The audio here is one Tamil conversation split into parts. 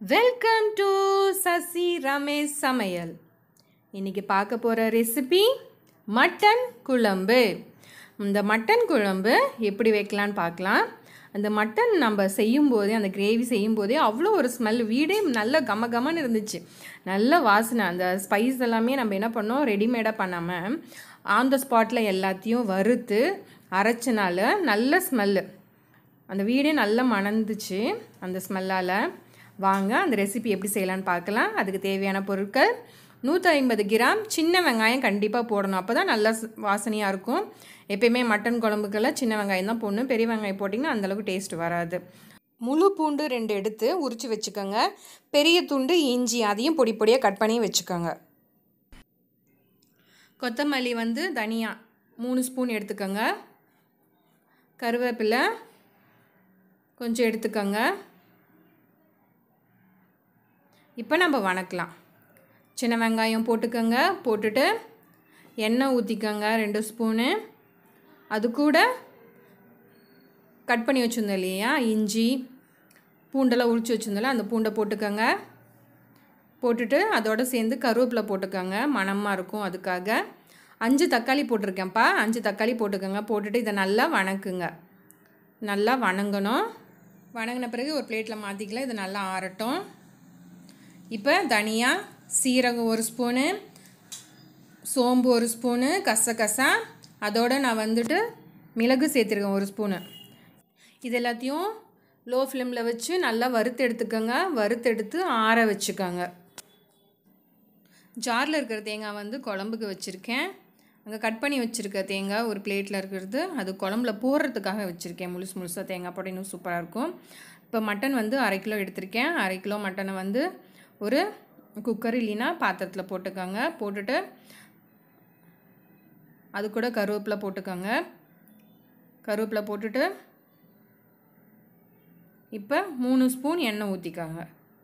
வெல்கம் டு சசி ரமேஷ் சமையல் இன்னைக்கு பார்க்க போகிற ரெசிபி மட்டன் குழம்பு இந்த மட்டன் குழம்பு எப்படி வைக்கலான்னு பார்க்கலாம் அந்த மட்டன் நம்ம செய்யும்போதே அந்த கிரேவி செய்யும்போதே அவ்வளோ ஒரு ஸ்மெல் வீடே நல்ல கம கமன்னு இருந்துச்சு நல்ல வாசனை அந்த ஸ்பைஸ் எல்லாமே நம்ம என்ன பண்ணோம் ரெடிமேடாக பண்ணாமல் ஆன் த ஸ்பாட்டில் எல்லாத்தையும் வறுத்து அரைச்சனால நல்ல ஸ்மெல்லு அந்த வீடே நல்லா மணந்துச்சு அந்த ஸ்மெல்லால் வாங்க அந்த ரெசிபி எப்படி செய்யலான்னு பார்க்கலாம் அதுக்கு தேவையான பொருட்கள் நூற்றி ஐம்பது கிராம் சின்ன வெங்காயம் கண்டிப்பாக போடணும் அப்போ தான் நல்லா ஸ்- வாசனையாக இருக்கும் எப்பயுமே மட்டன் குழம்புக்கெல்லாம் சின்ன வெங்காயம் தான் போடணும் பெரிய வெங்காயம் போட்டிங்கன்னா அந்தளவுக்கு டேஸ்ட் வராது முழு பூண்டு ரெண்டு எடுத்து உரித்து வச்சுக்கோங்க பெரிய துண்டு இஞ்சி அதையும் பொடி பொடியாக கட் பண்ணி வச்சுக்கோங்க கொத்தமல்லி வந்து தனியா மூணு ஸ்பூன் எடுத்துக்கோங்க கருவேப்பிலை கொஞ்சம் எடுத்துக்கோங்க இப்போ நம்ம வணக்கலாம் சின்ன வெங்காயம் போட்டுக்கோங்க போட்டுட்டு எண்ணெய் ஊற்றிக்கோங்க ரெண்டு ஸ்பூனு அது கூட கட் பண்ணி வச்சுருந்தோம் இல்லையா இஞ்சி பூண்டெல்லாம் உரிச்சு வச்சுருந்தோம்ல அந்த பூண்டை போட்டுக்கோங்க போட்டுட்டு அதோட சேர்ந்து கருவேப்பிலை போட்டுக்கோங்க மணமாக இருக்கும் அதுக்காக அஞ்சு தக்காளி போட்டிருக்கேன்ப்பா அஞ்சு தக்காளி போட்டுக்கோங்க போட்டுட்டு இதை நல்லா வணக்குங்க நல்லா வணங்கணும் வணங்கின பிறகு ஒரு பிளேட்டில் மாற்றிக்கலாம் இது நல்லா ஆறட்டும் இப்போ தனியா சீரகம் ஒரு ஸ்பூனு சோம்பு ஒரு ஸ்பூனு கசகசா அதோட நான் வந்துட்டு மிளகு சேர்த்துருக்கேன் ஒரு ஸ்பூனு இது எல்லாத்தையும் லோ ஃப்ளேமில் வச்சு நல்லா வறுத்து எடுத்துக்கோங்க வறுத்து எடுத்து ஆற வச்சுக்கோங்க ஜாரில் இருக்கிற தேங்காய் வந்து குழம்புக்கு வச்சுருக்கேன் அங்கே கட் பண்ணி வச்சுருக்க தேங்காய் ஒரு பிளேட்டில் இருக்கிறது அது குழம்புல போடுறதுக்காக வச்சுருக்கேன் முழுசு முழுசாக தேங்காய் போட இன்னும் சூப்பராக இருக்கும் இப்போ மட்டன் வந்து அரை கிலோ எடுத்திருக்கேன் அரை கிலோ மட்டனை வந்து ஒரு குக்கர் இல்லைன்னா பாத்திரத்தில் போட்டுக்கோங்க போட்டுட்டு அது கூட கருவேப்பிலை போட்டுக்கோங்க கருவேப்பிலை போட்டுட்டு இப்போ மூணு ஸ்பூன் எண்ணெய் ஊற்றிக்கோங்க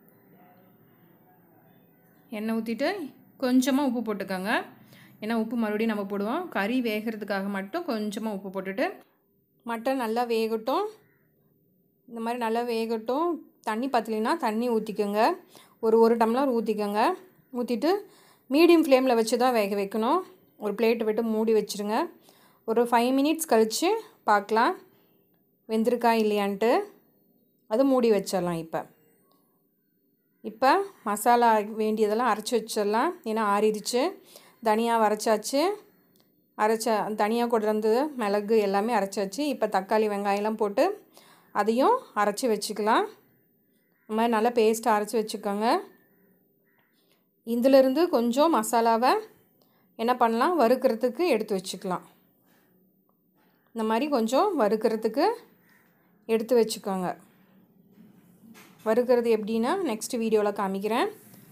எண்ணெய் ஊற்றிட்டு கொஞ்சமாக உப்பு போட்டுக்கோங்க ஏன்னா உப்பு மறுபடியும் நம்ம போடுவோம் கறி வேகிறதுக்காக மட்டும் கொஞ்சமாக உப்பு போட்டுட்டு மட்டன் நல்லா வேகட்டும் இந்த மாதிரி நல்லா வேகட்டும் தண்ணி பத்தலைன்னா தண்ணி ஊற்றிக்கோங்க ஒரு ஒரு டம்ளர் ஊற்றிக்கோங்க ஊற்றிட்டு மீடியம் ஃப்ளேமில் வச்சு தான் வேக வைக்கணும் ஒரு பிளேட்டை விட்டு மூடி வச்சுருங்க ஒரு ஃபைவ் மினிட்ஸ் கழித்து பார்க்கலாம் வெந்திருக்கா இல்லையான்ட்டு அது மூடி வச்சிடலாம் இப்போ இப்போ மசாலா வேண்டியதெல்லாம் அரைச்சி வச்சிடலாம் ஏன்னா ஆறிடுச்சு தனியா அரைச்சாச்சு அரைச்ச தனியா கொண்டு வந்தது மிளகு எல்லாமே அரைச்சாச்சு இப்போ தக்காளி வெங்காயம்லாம் போட்டு அதையும் அரைச்சி வச்சுக்கலாம் இந்த மாதிரி நல்லா பேஸ்ட்டாக அரைச்சி வச்சுக்கோங்க இதிலிருந்து கொஞ்சம் மசாலாவை என்ன பண்ணலாம் வறுக்கிறதுக்கு எடுத்து வச்சுக்கலாம் இந்த மாதிரி கொஞ்சம் வறுக்கிறதுக்கு எடுத்து வச்சுக்கோங்க வறுக்கிறது எப்படின்னா நெக்ஸ்ட் வீடியோவில் காமிக்கிறேன்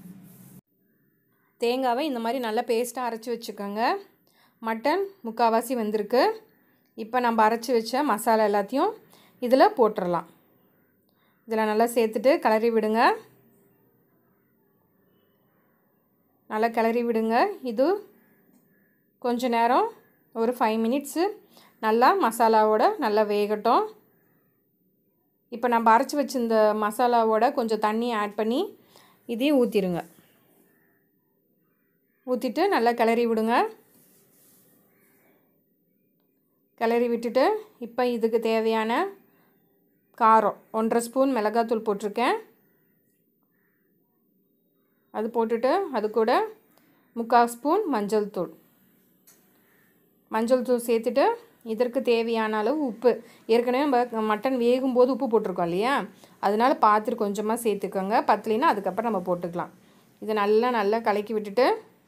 தேங்காவை இந்த மாதிரி நல்லா பேஸ்ட்டாக அரைச்சி வச்சுக்கோங்க மட்டன் முக்கால்வாசி வந்திருக்கு இப்போ நம்ம அரைச்சி வச்ச மசாலா எல்லாத்தையும் இதில் போட்டுடலாம் இதில் நல்லா சேர்த்துட்டு கிளறி விடுங்க நல்லா கிளறி விடுங்க இது கொஞ்ச நேரம் ஒரு ஃபைவ் மினிட்ஸு நல்லா மசாலாவோட நல்லா வேகட்டும் இப்போ நம்ம அரைச்சி வச்சிருந்த மசாலாவோட கொஞ்சம் தண்ணி ஆட் பண்ணி இதையும் ஊற்றிடுங்க ஊற்றிட்டு நல்லா கிளறி விடுங்க கிளறி விட்டுட்டு இப்போ இதுக்கு தேவையான காரம் ஒன்றரை ஸ்பூன் மிளகாத்தூள் போட்டிருக்கேன் அது போட்டுட்டு அது கூட முக்கால் ஸ்பூன் மஞ்சள் தூள் மஞ்சள் தூள் சேர்த்துட்டு இதற்கு தேவையான அளவு உப்பு ஏற்கனவே நம்ம மட்டன் வேகும்போது உப்பு போட்டிருக்கோம் இல்லையா அதனால பார்த்துட்டு கொஞ்சமாக சேர்த்துக்கோங்க பத்தலைன்னா அதுக்கப்புறம் நம்ம போட்டுக்கலாம் இதை நல்லா நல்லா கலக்கி விட்டுட்டு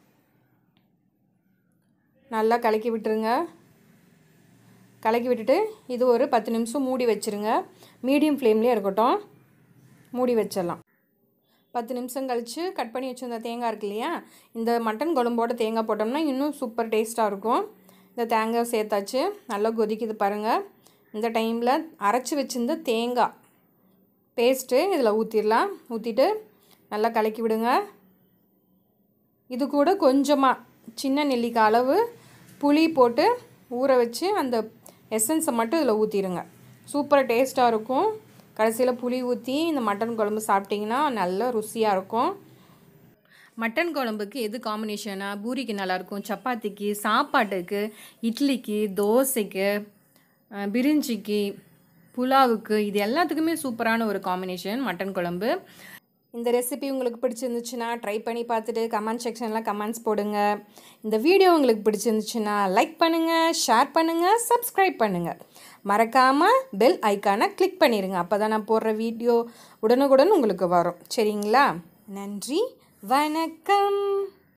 நல்லா கலக்கி விட்டுருங்க கலக்கி விட்டுட்டு இது ஒரு பத்து நிமிஷம் மூடி வச்சுருங்க மீடியம் ஃப்ளேம்லேயே இருக்கட்டும் மூடி வச்சிடலாம் பத்து நிமிஷம் கழித்து கட் பண்ணி வச்சிருந்த தேங்காய் இருக்கு இல்லையா இந்த மட்டன் குழம்போட தேங்காய் போட்டோம்னா இன்னும் சூப்பர் டேஸ்ட்டாக இருக்கும் இந்த தேங்காய் சேர்த்தாச்சு நல்லா கொதிக்குது பாருங்கள் இந்த டைமில் அரைச்சி வச்சிருந்த தேங்காய் பேஸ்ட்டு இதில் ஊற்றிடலாம் ஊற்றிட்டு நல்லா கலக்கி விடுங்க இது கூட கொஞ்சமாக சின்ன நெல்லிக்காய் அளவு புளி போட்டு ஊற வச்சு அந்த எசன்ஸை மட்டும் இதில் ஊற்றிடுங்க சூப்பராக டேஸ்ட்டாக இருக்கும் கடைசியில் புளி ஊற்றி இந்த மட்டன் குழம்பு சாப்பிட்டிங்கன்னா நல்லா ருசியாக இருக்கும் மட்டன் குழம்புக்கு எது காம்பினேஷனா பூரிக்கு நல்லாயிருக்கும் சப்பாத்திக்கு சாப்பாட்டுக்கு இட்லிக்கு தோசைக்கு அஹ், பிரிஞ்சிக்கு புலாவுக்கு இது எல்லாத்துக்குமே சூப்பரான ஒரு காம்பினேஷன் மட்டன் குழம்பு இந்த ரெசிபி உங்களுக்கு பிடிச்சிருந்துச்சுன்னா ட்ரை பண்ணி பார்த்துட்டு கமெண்ட் செக்ஷனில் கமெண்ட்ஸ் போடுங்க இந்த வீடியோ உங்களுக்கு பிடிச்சிருந்துச்சுன்னா லைக் பண்ணுங்கள் ஷேர் பண்ணுங்கள் சப்ஸ்கிரைப் பண்ணுங்கள் மறக்காமல் பெல் ஐக்கானை கிளிக் பண்ணிடுங்க அப்போ தான் நான் போடுற வீடியோ உடனுக்குடன் உங்களுக்கு வரும் சரிங்களா நன்றி வணக்கம்